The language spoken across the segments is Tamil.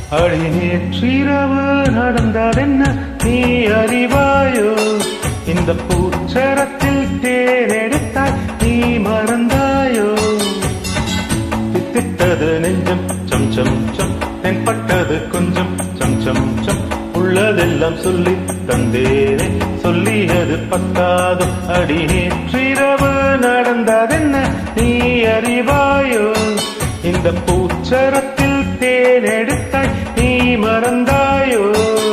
அடி நேற்றிரவு நடந்ததென்ன நீ அறிவாயோ இந்த பூச்சரத்தில் தேனெடுத்தாய் நீ மறந்தாயோ தித்தித்தது நெஞ்சம் சம் சம் சம் தென்பட்டது கொஞ்சம் சம் சம் சம் உள்ளதெல்லாம் சொல்லி தந்தேனே சொல்லியது பத்தாது அடி நேற்றிரவு நடந்ததென்ன நீ அறிவாயோ இந்த பூச்சரத்தில் தேனெடுத்தாய் நீ மறந்தாயோ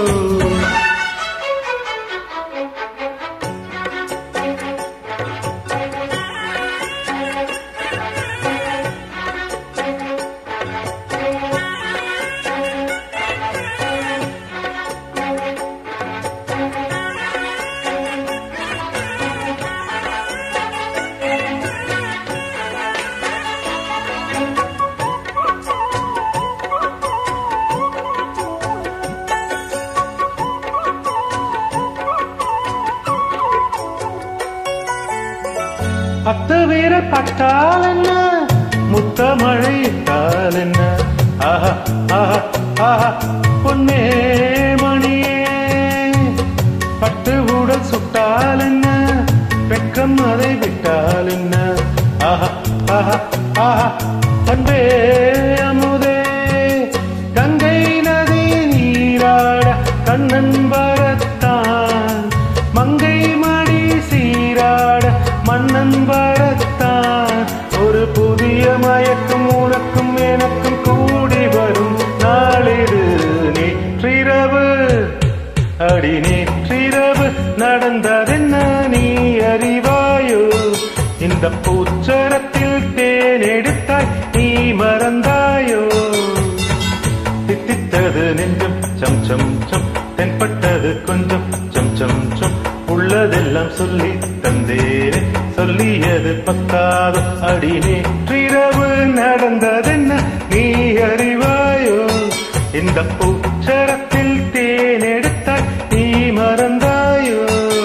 பத்து வீரல் பட்டால் என்ன முத்த மழை இட்டால் என்ன ஆஹா ஆஹா ஆஹா பொன்னே மணியே பட்டு உடல் சுட்டால் என்ன வெட்கம் அதை விட்டால் என்ன ஆஹா ஆஹா ஆஹா அன்பே அமுதே கங்கை நதி நீராட கண்ணன் வரத்தான் மங்கை மடி சீராட மன்னன் வரத்தான் ஒரு புதிய மயக்கம் உனக்கும் எனக்கும் கூடி வரும் நாளிடு நேற்றிரவு அடி நேற்றிரவு நடந்ததென்ன நீ அறிவாயோ இந்த பூச்சரத்தில் தேன் எடுத்தாய் நீ மறந்தாயோ தித்தித்தது நெஞ்சம் சம் சம் சம் தென்பட்டது கொஞ்சம் சம் சம் சம் உள்ளதெல்லாம் சொல்லி தந்தேனே சொல்லியது பத்தாது அடி நேற்றிரவு நடந்ததென்ன நீ அறிவாயோ இந்த பூச்சரத்தில் தேன் எடுத்தாய் நீ மறந்தாயோ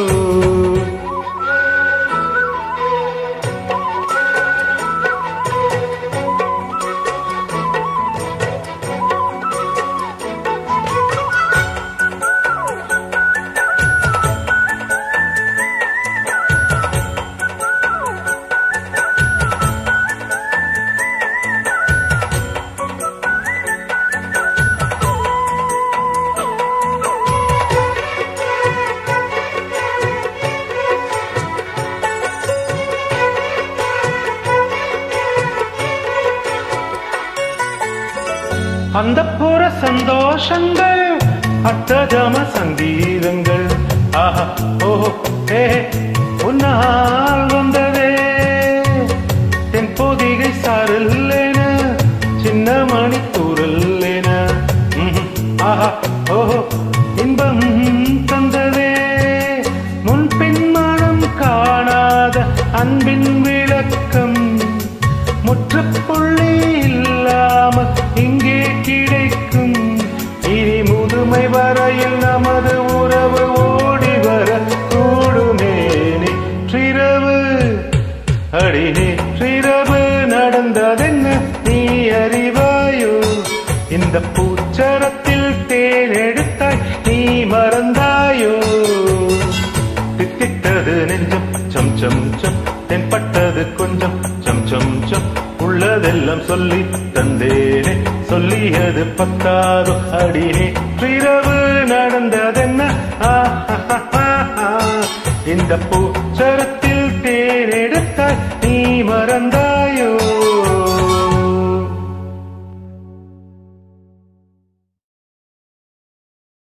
அந்த புற சந்தோஷங்கள் அத்தஜம சங்கீதங்கள் ஆஹா ஓஹோ ஏ உன்னால் வந்ததே தென் பொதிகை சாரல்லேன சின்ன மணி தூரல்லேன ம்ஹும். ஆஹா ஓஹோ இன்பம் தந்ததே முன்பின் மனம் காணாத அன்பின் விளக்கம் முற்றுப்புள்ளி இல்லாமல் இங்கே கிடைக்கும் இனி முதுமை வரையில் நமது உறவு ஓடி வர கூடுமே நேற்றிரவு அடி நேற்றிரவு நடந்ததென்ன நீ அறிவாயோ இந்த பூச்சரத்தில் தேன் எடுத்தாய் நீ மறந்தாயோ தித்தித்தது நெஞ்சம் சம் சம் சம் தென்பட்டது கொஞ்சம் சம் சம் சம் உள்ளதெல்லாம் சொல்லி தந்தேனே சொல்லியது பத்தாது அடி நேற்றிரவு நடந்ததென்ன ஆஹாஹாஹா. இந்த பூச்சரத்தில் தேன் எடுத்தாய் நீ மறந்தாயோ